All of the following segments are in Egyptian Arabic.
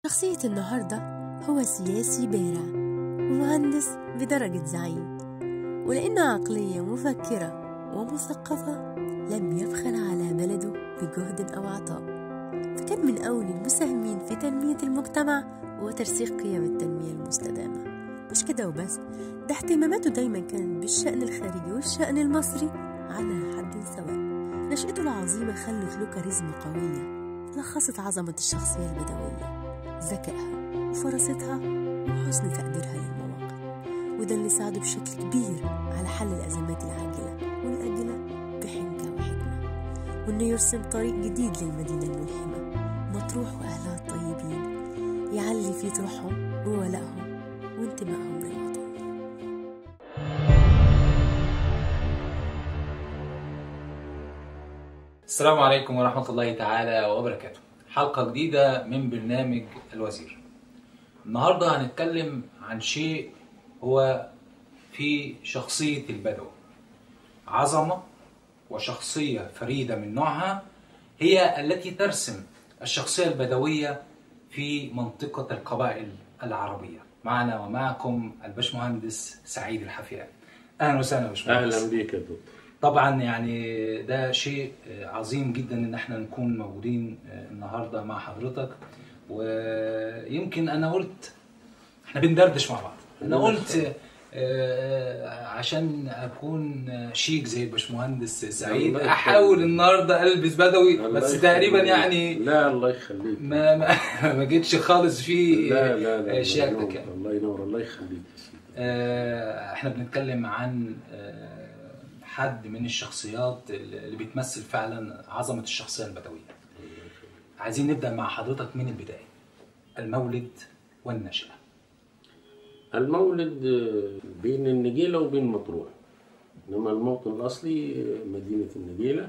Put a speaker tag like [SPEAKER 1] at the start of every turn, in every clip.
[SPEAKER 1] شخصية النهاردة هو سياسي بارع ومهندس بدرجة زعيم ولأنه عقلية مفكرة ومثقفة لم يبخل على بلده بجهد أو عطاء فكان من أول المساهمين في تنمية المجتمع وترسيخ قيم التنمية المستدامة مش كده وبس ده اهتماماته دايما كانت بالشأن الخارجي والشأن المصري على حد سواء نشأته العظيمة خلت له كاريزما قوية لخصت عظمة الشخصية البدوية ذكائها وفراستها وحسن تقديرها للمواقف وده اللي ساعده بشكل كبير على حل الأزمات العاجلة والآجلة بحنكة وحكمة وإنه يرسم طريق جديد للمدينة الملهمة مطروح وأهلها الطيبين يعلي في طروحهم وولائهم وانتمائهم للوطن
[SPEAKER 2] السلام عليكم ورحمة الله تعالى وبركاته حلقة جديدة من برنامج الوزير النهاردة هنتكلم عن شيء هو في شخصية البدو عظمة وشخصية فريدة من نوعها هي التي ترسم الشخصية البدوية في منطقة القبائل العربية معنا ومعكم البشمهندس سعيد الحفيان أهلا وسهلا يا باشمهندس
[SPEAKER 3] اهلا بيك يا دكتور
[SPEAKER 2] طبعا يعني ده شيء عظيم جدا ان احنا نكون موجودين النهارده مع حضرتك ويمكن انا قلت احنا بندردش مع بعض انا قلت آه، عشان اكون شيك زي الباشمهندس سعيد
[SPEAKER 3] الله يخليك.
[SPEAKER 2] احاول النهارده البس بدوي
[SPEAKER 3] الله
[SPEAKER 2] بس
[SPEAKER 3] يخليك.
[SPEAKER 2] تقريبا يعني
[SPEAKER 3] لا الله يخليك
[SPEAKER 2] ما ما, ما جيتش خالص في
[SPEAKER 3] لا لا لا
[SPEAKER 2] شياكتك
[SPEAKER 3] الله
[SPEAKER 2] يعني
[SPEAKER 3] ينور الله ينور الله يخليك يا سيدي.
[SPEAKER 2] آه، احنا بنتكلم عن آه، حد من الشخصيات اللي بتمثل فعلا عظمة الشخصية البدوية عايزين نبدأ مع حضرتك من البداية المولد والنشأة
[SPEAKER 3] المولد آه، بين النجيلة وبين مطروح إنما الموطن الأصلي آه، مدينة النجيلة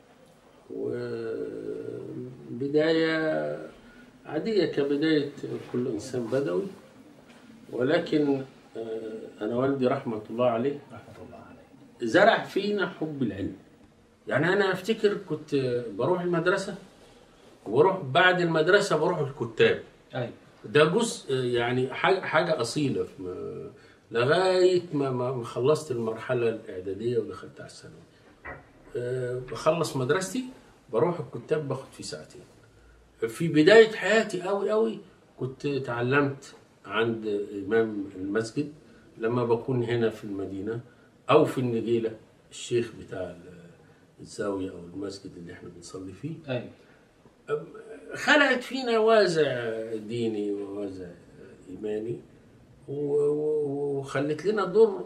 [SPEAKER 3] وبداية عادية كبداية كل إنسان بدوي ولكن آه، أنا والدي رحمة الله عليه
[SPEAKER 2] رحمة الله عليه
[SPEAKER 3] زرع فينا حب العلم يعني انا افتكر كنت بروح المدرسه وبروح بعد المدرسه بروح الكتاب
[SPEAKER 2] أيوة
[SPEAKER 3] ده جزء يعني حاجه حاجه اصيله في ما- لغايه ما ما ما خلصت المرحله الاعداديه ودخلت على الثانوي أه، بخلص مدرستي بروح الكتاب باخد فيه ساعتين في بدايه حياتي قوي قوي كنت اتعلمت عند امام المسجد لما بكون هنا في المدينه او في النجيله الشيخ بتاع ال- الزاويه او المسجد اللي احنا بنصلي فيه
[SPEAKER 2] أيوة
[SPEAKER 3] خلقت فينا وازع ديني ووازع ايماني و- و- وخلت لنا دور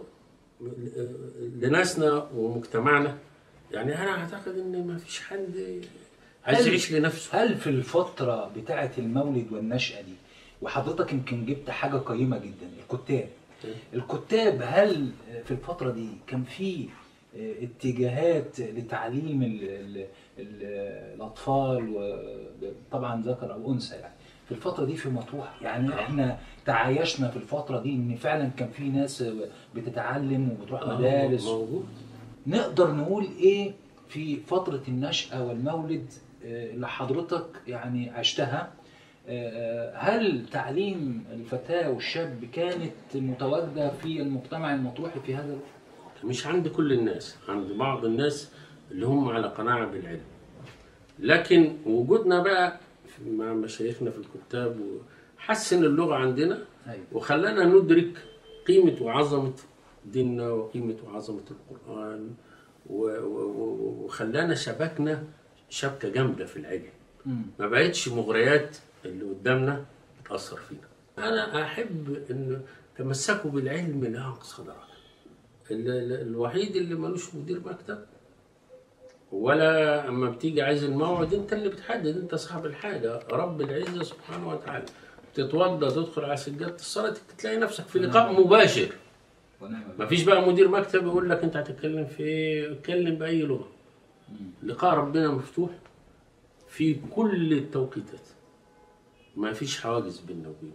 [SPEAKER 3] لناسنا ومجتمعنا يعني انا اعتقد ان ما فيش حد عايز
[SPEAKER 2] هل-
[SPEAKER 3] يعيش لنفسه
[SPEAKER 2] هل في الفترة بتاعة المولد والنشأة دي وحضرتك يمكن جبت حاجة قيمة جدا الكتاب الكتاب هل في الفترة دي كان في اتجاهات لتعليم ال ال ال الأطفال وطبعا ذكر أو أنثى يعني في الفترة دي في مطروح يعني احنا تعايشنا في الفترة دي ان فعلا كان في ناس بتتعلم وبتروح مدارس
[SPEAKER 3] موجود
[SPEAKER 2] نقدر نقول ايه في فترة النشأة والمولد آه، اللي حضرتك يعني عشتها آه، هل تعليم الفتاة والشاب كانت متواجدة في المجتمع المطروحي في هذا الوقت؟
[SPEAKER 3] مش عند كل الناس عند بعض الناس اللي هم على قناعة بالعلم لكن وجودنا بقى مع مشايخنا في الكتاب حسن اللغة عندنا
[SPEAKER 2] أيوة.
[SPEAKER 3] وخلانا ندرك قيمة وعظمة ديننا وقيمة وعظمة القرآن و- و- و- وخلانا شبكنا شبكة جامدة في العلم
[SPEAKER 2] مم.
[SPEAKER 3] ما بقتش مغريات اللي قدامنا تأثر فينا أنا أحب أن تمسكوا بالعلم لأقصى درجة ال- ال- الوحيد اللي ملوش مدير مكتب ولا اما بتيجي عايز الموعد انت اللي بتحدد انت صاحب الحاجه رب العزه سبحانه وتعالى تتوضا تدخل على سجاده الصلاه تلاقي نفسك في لقاء مباشر
[SPEAKER 2] ونعم بالله.
[SPEAKER 3] ما فيش بقى مدير مكتب يقول لك انت هتتكلم في ايه اتكلم باي لغه لقاء ربنا مفتوح في كل التوقيتات ما فيش حواجز بيننا وبينه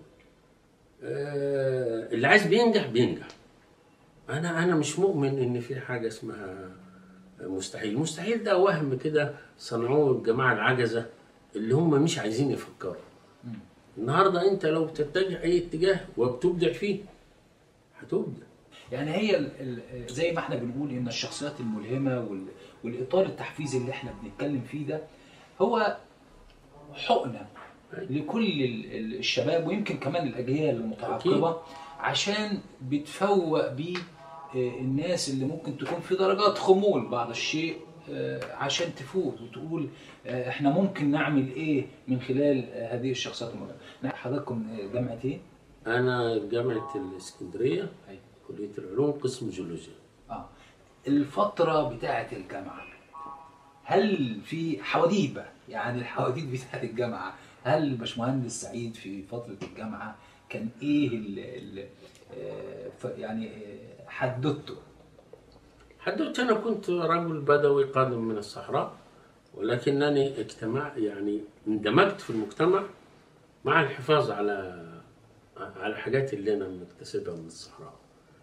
[SPEAKER 3] آه اللي عايز بينجح بينجح انا انا مش مؤمن ان في حاجه اسمها مستحيل مستحيل ده وهم كده صنعوه الجماعه العجزه اللي هم مش عايزين يفكروا النهارده انت لو بتتجه اي اتجاه وبتبدع فيه هتبدع
[SPEAKER 2] يعني هي ال ال زي ما احنا بنقول ان الشخصيات الملهمه وال والاطار التحفيزي اللي احنا بنتكلم فيه ده هو حقنه لكل ال- ال- الشباب ويمكن كمان الاجيال المتعاقبه عشان بتفوق بيه آه، الناس اللي ممكن تكون في درجات خمول بعض الشيء آه، عشان تفوق وتقول آه، احنا ممكن نعمل ايه من خلال آه، هذه الشخصيات الملهمه حضراتكم آه، جامعه ايه؟
[SPEAKER 3] انا جامعه الاسكندريه
[SPEAKER 2] أيوة.
[SPEAKER 3] كليه العلوم قسم جيولوجيا
[SPEAKER 2] اه الفترة بتاعة الجامعة هل في حواديت بقى يعني الحواديت بتاعة الجامعة هل باشمهندس سعيد في فترة الجامعة كان ايه ال ال آه، ف- يعني آه، حددته
[SPEAKER 3] حددت انا كنت رجل بدوي قادم من الصحراء ولكنني اجتمع يعني اندمجت في المجتمع مع الحفاظ على على الحاجات اللي انا مكتسبها من الصحراء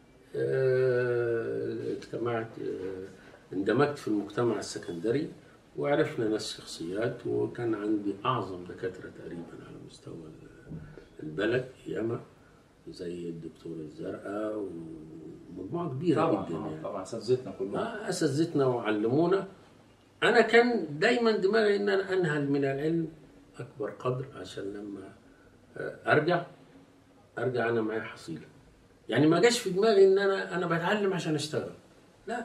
[SPEAKER 3] آه، اجتمعت آه، اندمجت في المجتمع السكندري وعرفنا ناس شخصيات وكان عندي اعظم دكاتره تقريبا على مستوى البلد ياما زي الدكتور الزرقاء ومجموعه كبيره جدا يعني.
[SPEAKER 2] طبعا اساتذتنا كلهم
[SPEAKER 3] آه، اساتذتنا وعلمونا انا كان دايما دماغي ان انا انهل من العلم اكبر قدر عشان لما آه، ارجع ارجع انا معايا حصيله يعني ما جاش في دماغي ان انا انا بتعلم عشان اشتغل لا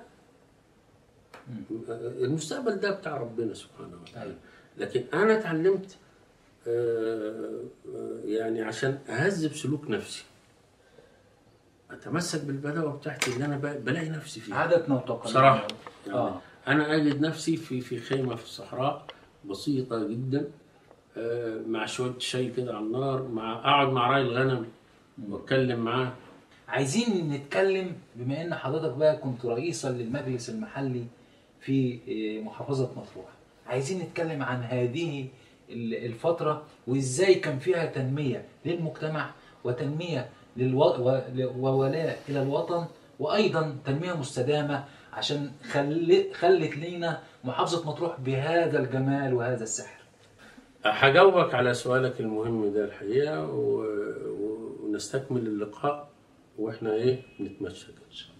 [SPEAKER 3] آه، المستقبل ده بتاع ربنا سبحانه وتعالى
[SPEAKER 2] أيوة.
[SPEAKER 3] لكن انا اتعلمت آه، آه، يعني عشان اهذب سلوك نفسي اتمسك بالبدوه بتاعتي اللي انا ب- بلاقي نفسي فيها
[SPEAKER 2] عادتنا وتقاليدنا
[SPEAKER 3] بصراحة يعني
[SPEAKER 2] اه
[SPEAKER 3] أنا أجد نفسي في في خيمة في الصحراء بسيطة جدا آه، مع شوية شاي كده على النار مع أقعد مع راعي الغنم وأتكلم معاه
[SPEAKER 2] عايزين نتكلم بما ان حضرتك بقى كنت رئيسا للمجلس المحلي في آه، محافظة مطروح عايزين نتكلم عن هذه ال- الفترة وازاي كان فيها تنمية للمجتمع وتنمية للو... و- وولاء إلى الوطن وأيضا تنمية مستدامة عشان خل... خلت لينا محافظة مطروح بهذا الجمال وهذا السحر
[SPEAKER 3] هجاوبك على سؤالك المهم ده الحقيقة و... و... ونستكمل اللقاء وإحنا إيه نتمشى كده